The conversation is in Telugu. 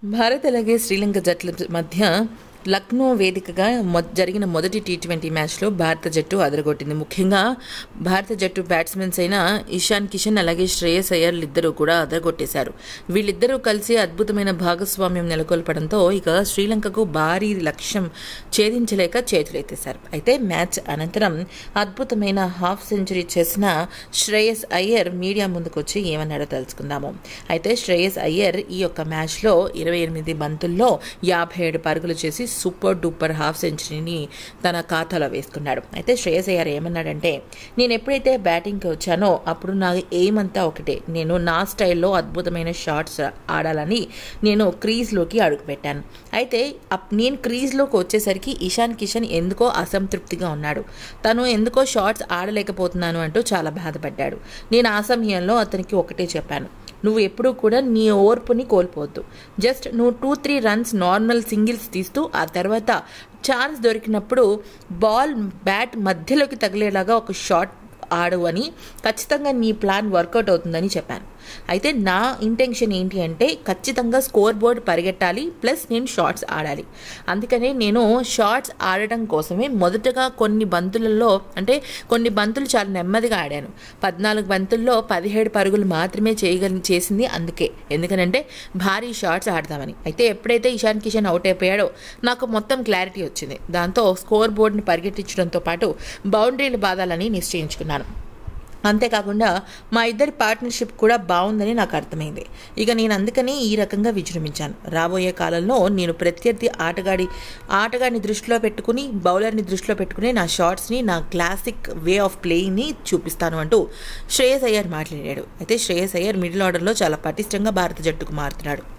భారత్ అలాగే శ్రీలంక జట్ల మధ్య లక్నో వేదికగా మొ జరిగిన మొదటి టీ ట్వంటీ మ్యాచ్లో భారత జట్టు అదరగొట్టింది ముఖ్యంగా భారత జట్టు బ్యాట్స్మెన్స్ అయిన ఇషాన్ కిషన్ అలాగే శ్రేయస్ అయ్యర్లు ఇద్దరూ కూడా అదరగొట్టేశారు వీళ్ళిద్దరూ కలిసి అద్భుతమైన భాగస్వామ్యం నెలకొల్పడంతో ఇక శ్రీలంకకు భారీ లక్ష్యం ఛేదించలేక చేతులెత్తేశారు అయితే మ్యాచ్ అనంతరం అద్భుతమైన హాఫ్ సెంచరీ చేసిన శ్రేయస్ అయ్యర్ మీడియా ముందుకు వచ్చి ఏమన్నాడో తెలుసుకుందాము అయితే శ్రేయస్ అయ్యర్ ఈ యొక్క మ్యాచ్లో ఇరవై ఎనిమిది బంతుల్లో యాభై ఏడు పరుగులు చేసి సూపర్ డూపర్ హాఫ్ సెంచరీని తన ఖాతాలో వేసుకున్నాడు అయితే శ్రేయస్ అయ్యర్ ఏమన్నాడంటే నేను ఎప్పుడైతే బ్యాటింగ్కి వచ్చానో అప్పుడు నా ఎయిమ్ అంతా ఒకటే నేను నా స్టైల్లో అద్భుతమైన షాట్స్ ఆడాలని నేను క్రీజ్లోకి అడుగుపెట్టాను అయితే అప్- నేను క్రీజ్లోకి వచ్చేసరికి ఇషాన్ కిషన్ ఎందుకో అసంతృప్తిగా ఉన్నాడు తను ఎందుకో షాట్స్ ఆడలేకపోతున్నాను అంటూ చాలా బాధపడ్డాడు నేను ఆ సమయంలో అతనికి ఒకటే చెప్పాను నువ్వు ఎప్పుడూ కూడా నీ ఓర్పుని కోల్పోవద్దు జస్ట్ నువ్వు two three runs normal singles తీస్తూ ఆ తర్వాత ఛాన్స్ దొరికినప్పుడు బాల్ బ్యాట్ మధ్యలోకి తగిలేలాగా ఒక షాట్ ఆడు అని ఖచ్చితంగా నీ ప్లాన్ వర్కౌట్ అవుతుందని చెప్పాను అయితే నా ఇంటెన్షన్ ఏంటి అంటే ఖచ్చితంగా స్కోర్ బోర్డ్ పరిగెట్టాలి ప్లస్ నేను షార్ట్స్ ఆడాలి అందుకనే నేను షార్ట్స్ ఆడటం కోసమే మొదటగా కొన్ని బంతులలో అంటే కొన్ని బంతులు చాలా నెమ్మదిగా ఆడాను పద్నాలుగు బంతుల్లో పదిహేడు పరుగులు మాత్రమే చేయగలి చేసింది అందుకే ఎందుకనంటే భారీ షాట్స్ ఆడతామని అయితే ఎప్పుడైతే ఇషాన్ కిషన్ అవుట్ అయిపోయాడో నాకు మొత్తం క్లారిటీ వచ్చింది దాంతో స్కోర్ బోర్డుని పరిగెట్టించడంతో పాటు బౌండరీలు బాధాలని నిశ్చయించుకున్నాను అంతేకాకుండా మా ఇద్దరి పార్ట్నర్షిప్ కూడా బాగుందని నాకు అర్థమైంది ఇక నేను అందుకని ఈ రకంగా విజృంభించాను రాబోయే కాలంలో నేను ప్రత్యర్థి ఆటగాడి ఆటగాడిని దృష్టిలో పెట్టుకుని బౌలర్ని దృష్టిలో పెట్టుకుని నా షాట్స్ని నా క్లాసిక్ వే ఆఫ్ ప్లేయింగ్ని చూపిస్తాను అంటూ శ్రేయస్ అయ్యర్ మాట్లాడాడు అయితే శ్రేయస్ అయ్యర్ మిడిల్ ఆర్డర్లో చాలా పటిష్టంగా భారత జట్టుకు మారుతున్నాడు